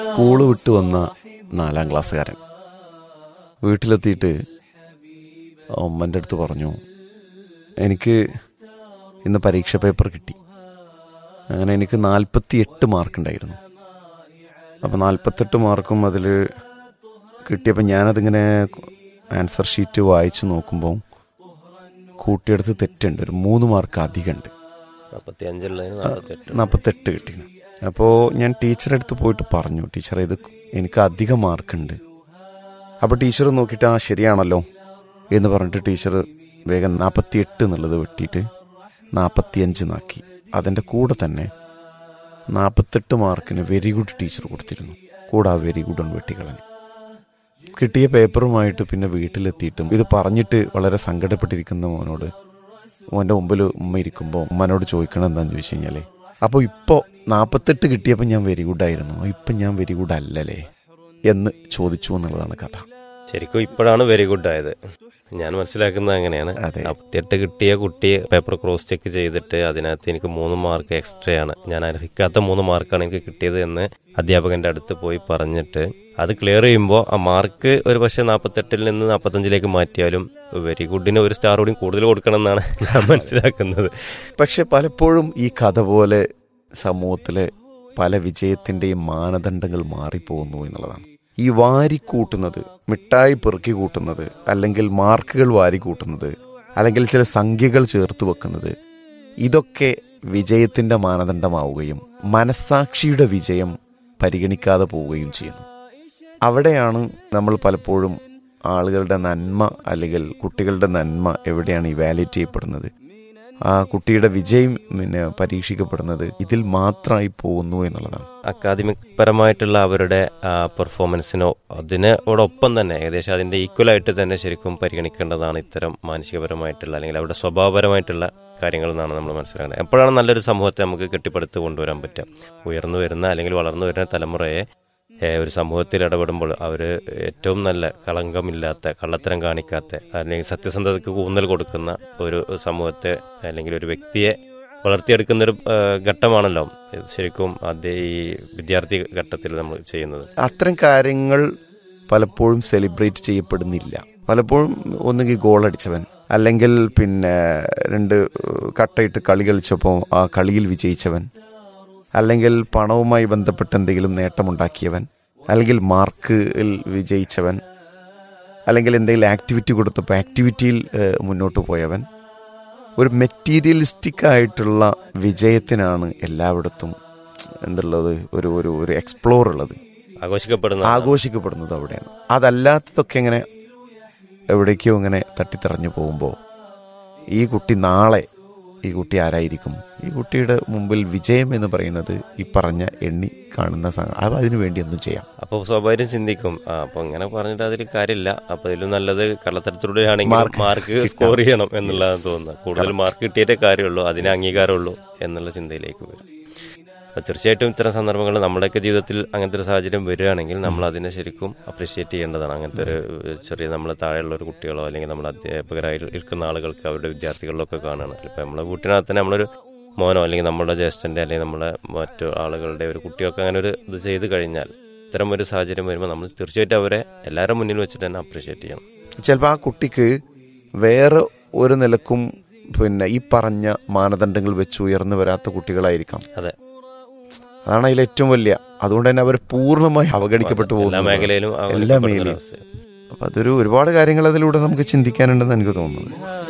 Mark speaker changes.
Speaker 1: School വിട്ട് വന്ന നാലാം ക്ലാസ്സുകാരൻ വീട്ടിലെത്തിയിട്ട് ഉമ്മൻ്റെ അടുത്ത് പറഞ്ഞു എനിക്ക് ഇന്ന് പരീക്ഷ പേപ്പർ കിട്ടി അങ്ങനെ എനിക്ക് നാൽപ്പത്തി എട്ട് മാർക്ക് ഉണ്ടായിരുന്നു അപ്പോൾ നാൽപ്പത്തെട്ട് മാർക്കും അതിൽ കിട്ടിയപ്പോൾ ഞാനതിങ്ങനെ ആൻസർ ഷീറ്റ് വായിച്ച് നോക്കുമ്പോൾ കൂട്ടിയെടുത്ത് തെറ്റുണ്ട് ഒരു മൂന്ന് മാർക്ക് അധികമുണ്ട്
Speaker 2: നാൽപ്പത്തി അഞ്ചുള്ളതിന് നാൽപ്പത്തെട്ട്
Speaker 1: നാൽപ്പത്തെട്ട് കിട്ടി അപ്പോൾ ഞാൻ ടീച്ചറെ അടുത്ത് പോയിട്ട് പറഞ്ഞു ടീച്ചർ ഇത് എനിക്ക് അധികം മാർക്കുണ്ട് അപ്പോൾ ടീച്ചർ നോക്കിയിട്ട് ആ ശരിയാണല്ലോ എന്ന് പറഞ്ഞിട്ട് ടീച്ചർ വേഗം നാൽപ്പത്തിയെട്ട് എന്നുള്ളത് വെട്ടിയിട്ട് നാൽപ്പത്തിയഞ്ച് നാക്കി അതിൻ്റെ കൂടെ തന്നെ നാൽപ്പത്തെട്ട് മാർക്കിന് വെരി ഗുഡ് ടീച്ചർ കൊടുത്തിരുന്നു കൂടെ ആ വെരി ഗുഡ് ഒന്ന് വെട്ടിക്കളഞ്ഞു കിട്ടിയ പേപ്പറുമായിട്ട് പിന്നെ വീട്ടിലെത്തിയിട്ടും ഇത് പറഞ്ഞിട്ട് വളരെ സങ്കടപ്പെട്ടിരിക്കുന്ന മോനോട് മോൻ്റെ മുമ്പിൽ ഉമ്മ ഇരിക്കുമ്പോൾ ഉമ്മനോട് ചോദിക്കണം എന്താന്ന് ചോദിച്ചു കഴിഞ്ഞാലേ അപ്പോൾ ഇപ്പോൾ നാൽപ്പത്തെട്ട് കിട്ടിയപ്പോൾ ഞാൻ വെരി ഗുഡ് ആയിരുന്നു ഇപ്പം ഞാൻ വെരി ഗുഡ് അല്ലല്ലേ എന്ന് ചോദിച്ചു എന്നുള്ളതാണ് കഥ
Speaker 2: ശരിക്കും ഇപ്പോഴാണ് വെരി ഗുഡ് ആയത് ഞാൻ മനസ്സിലാക്കുന്നത് അങ്ങനെയാണ്
Speaker 1: അതെ.
Speaker 2: നാൽപ്പത്തിയെട്ട് കിട്ടിയ കുട്ടിയെ പേപ്പർ ക്രോസ് ചെക്ക് ചെയ്തിട്ട് അതിനകത്ത് എനിക്ക് മൂന്ന് മാർക്ക് എക്സ്ട്രാ ആണ് ഞാൻ അർഹിക്കാത്ത മൂന്ന് മാർക്കാണ് എനിക്ക് കിട്ടിയത് എന്ന് അധ്യാപകന്റെ അടുത്ത് പോയി പറഞ്ഞിട്ട് അത് ക്ലിയർ ചെയ്യുമ്പോൾ ആ മാർക്ക് ഒരു പക്ഷേ നാൽപ്പത്തെട്ടിൽ നിന്ന് നാൽപ്പത്തഞ്ചിലേക്ക് മാറ്റിയാലും വെരി ഗുഡിന് ഒരു സ്റ്റാർ കൂടി കൂടുതൽ കൊടുക്കണം എന്നാണ് ഞാൻ മനസ്സിലാക്കുന്നത്
Speaker 1: പക്ഷെ പലപ്പോഴും ഈ കഥ പോലെ സമൂഹത്തിലെ പല വിജയത്തിൻ്റെയും മാനദണ്ഡങ്ങൾ മാറിപ്പോകുന്നു എന്നുള്ളതാണ് ഈ വാരിക്കൂട്ടുന്നത് മിഠായി പെറുക്കി കൂട്ടുന്നത് അല്ലെങ്കിൽ മാർക്കുകൾ വാരിക്കൂട്ടുന്നത് അല്ലെങ്കിൽ ചില സംഖ്യകൾ ചേർത്ത് വെക്കുന്നത് ഇതൊക്കെ വിജയത്തിന്റെ മാനദണ്ഡമാവുകയും മനസാക്ഷിയുടെ വിജയം പരിഗണിക്കാതെ പോവുകയും ചെയ്യുന്നു അവിടെയാണ് നമ്മൾ പലപ്പോഴും ആളുകളുടെ നന്മ അല്ലെങ്കിൽ കുട്ടികളുടെ നന്മ എവിടെയാണ് ഇവാലുവേറ്റ് ചെയ്യപ്പെടുന്നത് ആ കുട്ടിയുടെ വിജയം പിന്നെ പരീക്ഷിക്കപ്പെടുന്നത് ഇതിൽ മാത്രമായി പോകുന്നു എന്നുള്ളതാണ്
Speaker 2: അക്കാദമിക് പരമായിട്ടുള്ള അവരുടെ പെർഫോമൻസിനോ അതിനോടൊപ്പം തന്നെ ഏകദേശം അതിന്റെ ഈക്വൽ ആയിട്ട് തന്നെ ശരിക്കും പരിഗണിക്കേണ്ടതാണ് ഇത്തരം മാനസികപരമായിട്ടുള്ള അല്ലെങ്കിൽ അവരുടെ സ്വഭാവപരമായിട്ടുള്ള കാര്യങ്ങൾ എന്നാണ് നമ്മൾ മനസ്സിലാക്കുന്നത് എപ്പോഴാണ് നല്ലൊരു സമൂഹത്തെ നമുക്ക് കെട്ടിപ്പടുത്ത് കൊണ്ടുവരാൻ പറ്റുക ഉയർന്നു വരുന്ന അല്ലെങ്കിൽ വളർന്നു വരുന്ന തലമുറയെ ഏഹ്, ഒരു സമൂഹത്തിൽ ഇടപെടുമ്പോൾ അവർ ഏറ്റവും നല്ല കളങ്കമില്ലാത്ത കള്ളത്തരം കാണിക്കാത്ത അല്ലെങ്കിൽ സത്യസന്ധതയ്ക്ക് ഊന്നൽ കൊടുക്കുന്ന ഒരു സമൂഹത്തെ അല്ലെങ്കിൽ ഒരു വ്യക്തിയെ വളർത്തിയെടുക്കുന്ന ഒരു ഏഹ്, ഘട്ടമാണല്ലോ ഇത് ശരിക്കും അതേ ഈ വിദ്യാർത്ഥി ഘട്ടത്തിൽ നമ്മൾ ചെയ്യുന്നത്
Speaker 1: അത്തരം കാര്യങ്ങൾ പലപ്പോഴും സെലിബ്രേറ്റ് ചെയ്യപ്പെടുന്നില്ല പലപ്പോഴും ഒന്നുകിൽ ഗോൾ അടിച്ചവൻ അല്ലെങ്കിൽ പിന്നെ രണ്ട് കട്ടയിട്ട് കളി കളിച്ചപ്പോൾ ആ കളിയിൽ വിജയിച്ചവൻ അല്ലെങ്കിൽ പണവുമായി ബന്ധപ്പെട്ട് എന്തെങ്കിലും നേട്ടമുണ്ടാക്കിയവൻ അല്ലെങ്കിൽ മാർക്കിൽ വിജയിച്ചവൻ അല്ലെങ്കിൽ എന്തെങ്കിലും ആക്ടിവിറ്റി കൊടുത്തപ്പോൾ ആക്ടിവിറ്റിയിൽ ഏഹ്, മുന്നോട്ട് പോയവൻ ഒരു മെറ്റീരിയലിസ്റ്റിക് ആയിട്ടുള്ള വിജയത്തിനാണ് എല്ലായിടത്തും എന്തുള്ളത് ഒരു ഒരു ഒരു എക്സ്പ്ലോർ ഉള്ളത്
Speaker 2: ആഘോഷിക്കപ്പെടുന്ന
Speaker 1: ആഘോഷിക്കപ്പെടുന്നത് അവിടെയാണ് അതല്ലാത്തതൊക്കെ ഇങ്ങനെ എവിടേക്കോ ഇങ്ങനെ തട്ടിത്തറഞ്ഞു പോകുമ്പോൾ ഈ കുട്ടി നാളെ ഈ കുട്ടി ആരായിരിക്കും ഈ കുട്ടിയുടെ മുമ്പിൽ വിജയം എന്ന് പറയുന്നത് ഈ പറഞ്ഞ എണ്ണി കാണുന്ന സംഗ- അത് അതിനു വേണ്ടി എന്തും ചെയ്യാം
Speaker 2: അപ്പോൾ സ്വാഭാവികം ചിന്തിക്കും ആ, അപ്പൊ ഇങ്ങനെ പറഞ്ഞിട്ട് അതിൽ കാര്യമില്ല അപ്പൊ ഇതിലും നല്ലത് കള്ളത്തരത്തിലൂടെ ആണെങ്കിൽ
Speaker 1: മാർക്ക്
Speaker 2: മാർക്ക് സ്കോർ ചെയ്യണം എന്നുള്ളതാണ് തോന്നുന്നത് കൂടുതൽ മാർക്ക് കിട്ടിയിട്ടേ കാര്യമുള്ളൂ അതിന് അംഗീകാരമുള്ളൂ എന്നുള്ള ചിന്തയിലേക്ക് വരും അപ്പൊ തീർച്ചയായിട്ടും ഇത്തരം സന്ദർഭങ്ങൾ നമ്മുടെയൊക്കെ ജീവിതത്തിൽ അങ്ങനത്തെ ഒരു സാഹചര്യം വരികയാണെങ്കിൽ നമ്മൾ അതിനെ ശരിക്കും അപ്രീഷിയേറ്റ് ചെയ്യേണ്ടതാണ് അങ്ങനത്തെ ഒരു ചെറിയ നമ്മളെ താഴെയുള്ള ഒരു കുട്ടികളോ അല്ലെങ്കിൽ നമ്മുടെ അധ്യാപകരായി ഇരിക്കുന്ന ആളുകൾക്ക് അവരുടെ വിദ്യാർത്ഥികളിലൊക്കെ കാണുകയാണ് ഇപ്പൊ നമ്മളെ വീട്ടിനകത്ത് തന്നെ നമ്മളൊരു മോനോ അല്ലെങ്കിൽ നമ്മുടെ ജ്യേഷ്ഠന്റെ അല്ലെങ്കിൽ നമ്മുടെ മറ്റു ആളുകളുടെ ഒരു കുട്ടികൾക്ക് അങ്ങനെ ഒരു ഇത് ചെയ്ത് കഴിഞ്ഞാൽ ഇത്തരം ഒരു സാഹചര്യം വരുമ്പോൾ നമ്മൾ തീർച്ചയായിട്ടും അവരെ എല്ലാവരും മുന്നിൽ വെച്ചിട്ട് തന്നെ അപ്രീഷിയേറ്റ് ചെയ്യണം
Speaker 1: ചിലപ്പോൾ ആ കുട്ടിക്ക് വേറെ ഒരു നിലക്കും പിന്നെ ഈ പറഞ്ഞ മാനദണ്ഡങ്ങൾ വെച്ച് ഉയർന്നു വരാത്ത കുട്ടികളായിരിക്കാം
Speaker 2: അതെ
Speaker 1: അതാണ് അതിൽ ഏറ്റവും വലിയ അതുകൊണ്ട് തന്നെ അവർ പൂർണ്ണമായി അവഗണിക്കപ്പെട്ടു
Speaker 2: എല്ലാ
Speaker 1: പോകുന്നു
Speaker 2: മേഖലയിലും
Speaker 1: എല്ലാ
Speaker 2: അവഗണിക്കപ്പെടുന്ന ഒരു
Speaker 1: മേഖലയും
Speaker 2: അവസ്ഥയാണ്.
Speaker 1: അപ്പൊ അതൊരു ഒരുപാട് കാര്യങ്ങൾ അതിലൂടെ നമുക്ക് ചിന്തിക്കാനുണ്ടെന്ന് എനിക്ക് തോന്നുന്നത്